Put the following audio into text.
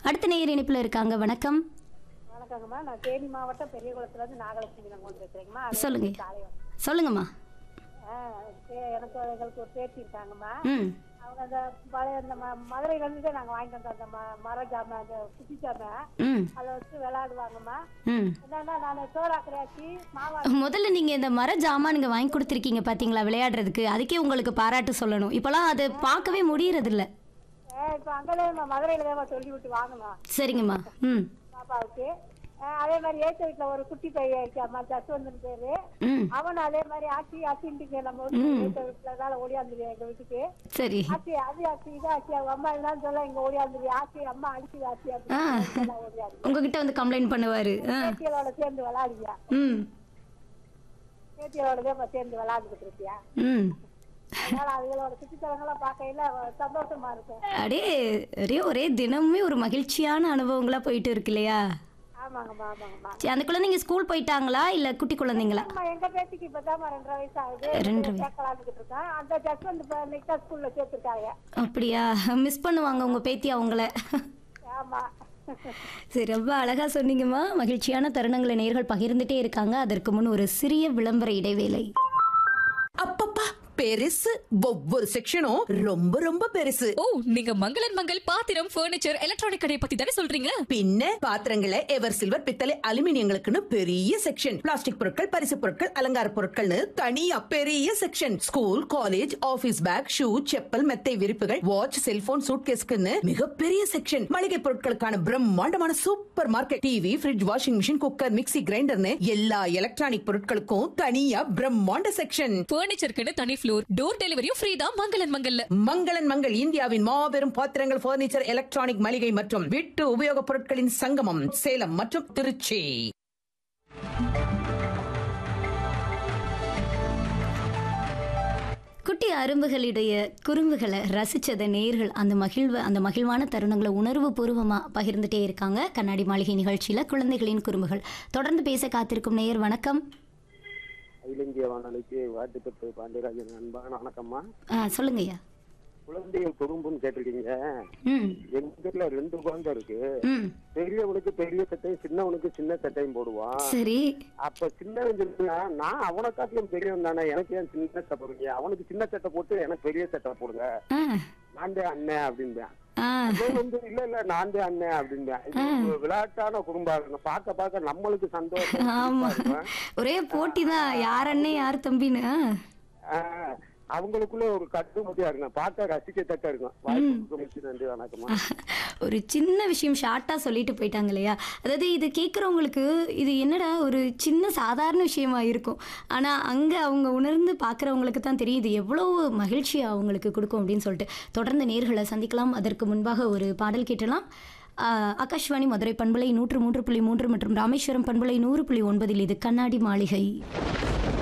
அடுத்த நேயர் இணைப்புல இருக்காங்க வணக்கம் வணக்கங்கம்மா நான் தேனி மாவட்டம் பெரியகுளத்துல இருந்து நாகலட்சுமி நான் கொண்டு இருக்கிறேங்கம்மா சொல்லுங்க சொல்லுங்கம்மா எனக்கு எங்களுக்கு ஒரு பேட்டி இருக்காங்கம்மா ம் அவங்க அந்த பழைய அந்த ம- மதுரையில இருந்து நாங்க வாங்கிட்டு வந்த அந்த ம- மர ஜாமை அந்த குட்டி ஜாமை ம் அதை வச்சு விளையாடுவாங்கம்மா ம் என்னன்னா நான் சோறாக்கிறையாச்சி மாவா முதல்ல நீங்க இந்த மர ஜாமானுங்க வாங்கி கொடுத்துருக்கீங்க பாத்தீங்களா விளையாடுறதுக்கு அதுக்கே உங்களுக்கு பாராட்டு சொல்லணும் இப்பெல்லாம் அது பார்க்கவே முடியறது இல்ல இப்போ அங்கதான் மதுரையில தான் சொல்லி விட்டு வாங்கணும் சரிங்கம்மா ம் பாப்பாவுக்கு அஹ் அதே மாதிரி ஏத்த வீட்டுல ஒரு குட்டி பையன் இருக்காம்மா ஜஸ்வந்தன் பேரு ம் அவனும் அதே மாதிரி ஆச்சி ஆச்சின்ட்டு நம்ம வந்து ஏத்த வீட்டுல ஓடியாந்துரு எங்க வீட்டுக்கு சரி ஆச்சி அது ஆச்சி இது ஆச்சி அவங்க அம்மா என்னன்னு சொல்ல இங்க ஓடியாந்துரு ஆச்சி அம்மா அடிச்சு ஆச்சி ஆ. அப்படின்னு ஓடியாந்து உங்ககிட்ட வந்து கம்ப்ளைண்ட் பண்ணுவாரு ஆ பேத்திகளோட சேர்ந்து விளையாடுவியா ம் பேத்திகளோட தான் சேர்ந்து விளையாண்டுக்கிட்டு இருக்கியா ம் அதனால அதுகளோட சுற்றுச்சலங்கள்லாம் பார்க்கையில சந்தோஷமா இருக்கும் அடே ஒரே ஒரே தினமுமே ஒரு மகிழ்ச்சியான அனுபவங்களா போயிட்டு இருக்கு இல்லையா ஆமாங்கம்மா ஆமாங்கம்மா சரி, அந்த குழந்தைங்க ஸ்கூல் போயிட்டாங்களா இல்ல குட்டி குழந்தைங்களா அம்மா எங்க பேத்திக்கு இப்பதான் ரெண்டரை வயசு ஆகுது ரெண்டரை வயசு. சேர்க்கலான்னுக்கிட்டு இருக்கேன் அந்த ஜஸ்வந்த் இப்ப இன்னைக்கு தான் ஸ்கூல்ல சேர்த்துருக்காங்க அப்படியா மிஸ் பண்ணுவாங்க உங்க பேத்தி அவங்கள ஆமா சரி ரொம்ப அழகா சொன்னீங்கம்மா மகிழ்ச்சியான தருணங்களை நேர்கள் பகிர்ந்துட்டே இருக்காங்க அதற்கு முன் ஒரு சிறிய விளம்பர இடைவேளை அப்பப்பா பெருசு ஒவ்வொரு செக்ஷனும் ரொம்ப ரொம்ப பெருசு ஓ நீங்க மங்களன் மங்கள் பாத்திரம் ஃபர்னிச்சர் எலக்ட்ரானிக் கடையை பத்தி தானே சொல்றீங்க பின்ன பாத்திரங்களை எவர் சில்வர் பித்தளை அலுமினியங்களுக்குன்னு பெரிய செக்ஷன் பிளாஸ்டிக் பொருட்கள் பரிசு பொருட்கள் அலங்கார பொருட்கள்னு தனியா பெரிய section school college office bag shoe chappal மெத்தை விரிப்புகள் வாட்ச் செல்போன் சூட்கேஸ்க்குன்னு மிகப்பெரிய செக்ஷன் மளிகை பொருட்களுக்கான பிரம்மாண்டமான super market TV fridge washing machine cooker mixie கிரைண்டர்னு எல்லா எலக்ட்ரானிக் பொருட்களுக்கும் தனியா பிரம்மாண்ட செக்ஷன் ஃபர்னிச்சருக்குன்னு தனி ஃப்ளோர் டோர் டெலிவரியும் ஃப்ரீ தான் மங்களன் மங்கல்ல மங்களன் மங்கள் இந்தியாவின் மாபெரும் பாத்திரங்கள் பர்னிச்சர் எலக்ட்ரானிக் மளிகை மற்றும் வீட்டு உபயோகப் பொருட்களின் சங்கமம் சேலம் மற்றும் திருச்சி குட்டி அரும்புகளுடைய குறும்புகளை ரசிச்சத நேர்கள் அந்த மகிழ்வு அந்த மகிழ்வான தருணங்களை உணர்வு பூர்வமாக பகிர்ந்துட்டே இருக்காங்க கண்ணாடி மாளிகை நிகழ்ச்சியில் குழந்தைகளின் குறும்புகள் தொடர்ந்து பேச காத்திருக்கும் நேயர் வணக்கம் அகில இந்திய வானொலிக்கு வாழ்த்துப்பட்டு பாண்டியராஜன் அன்பான வணக்கம்மா ஆ சொல்லுங்க ஐயா குழந்தைகள் குறும்புன்னு கேட்டிருக்கீங்க ம் எங்க வீட்டுல ரெண்டு குழந்தை இருக்கு ம் பெரியவனுக்கு பெரிய சட்டையும் சின்னவனுக்கு சின்ன சட்டையும் போடுவான் சரி அப்ப சின்னவன் சொல்லுங்க நான் அவனை காட்டிலும் பெரியவன் தானே எனக்கு ஏன் சின்ன சட்டை போடுறீங்க அவனுக்கு சின்ன சட்டை போட்டு எனக்கு பெரிய சட்டை போடுங்க ஆ நான் தான் அண்ணன் அப்படின்பேன் ஆ அவன் வந்து இல்ல இல்ல நான் தான் அண்ணன் அப்படின்பேன் இது ஒரு விளையாட்டான குறும்பா இருக்கும் பார்க்க பார்க்க நம்மளுக்கு சந்தோஷம் ஆமா இருக்கும். ஒரே போட்டி தான் யார் அண்ணன் யார் தம்பின்னு ஆ. ஆஹ் அவங்களுக்குள்ள ஒரு கட்டுமதியா இருக்கும் பார்க்க ரசிக்கத்தக்க இருக்கும் வாய்ப்பு மிக்க நன்றி வணக்கம்மா ஒரு சின்ன விஷயம் ஷார்ட்டாக சொல்லிட்டு போயிட்டாங்க இல்லையா அதாவது இது கேட்குறவங்களுக்கு இது என்னடா ஒரு சின்ன சாதாரண விஷயமா இருக்கும் ஆனால் அங்கே அவங்க உணர்ந்து பார்க்குறவங்களுக்கு தான் தெரியும் இது எவ்வளோ மகிழ்ச்சியை அவங்களுக்கு கொடுக்கும் அப்படின்னு சொல்லிட்டு தொடர்ந்து நேர்களை சந்திக்கலாம் அதற்கு முன்பாக ஒரு பாடல் கேட்டலாம் ஆஹ் ஆகாஷ்வாணி மதுரை பண்பலை நூற்று மூன்று புள்ளி மூன்று மற்றும் ராமேஸ்வரம் பண்பலை நூறு புள்ளி ஒன்பதில் இது கண்ணாடி மாளிகை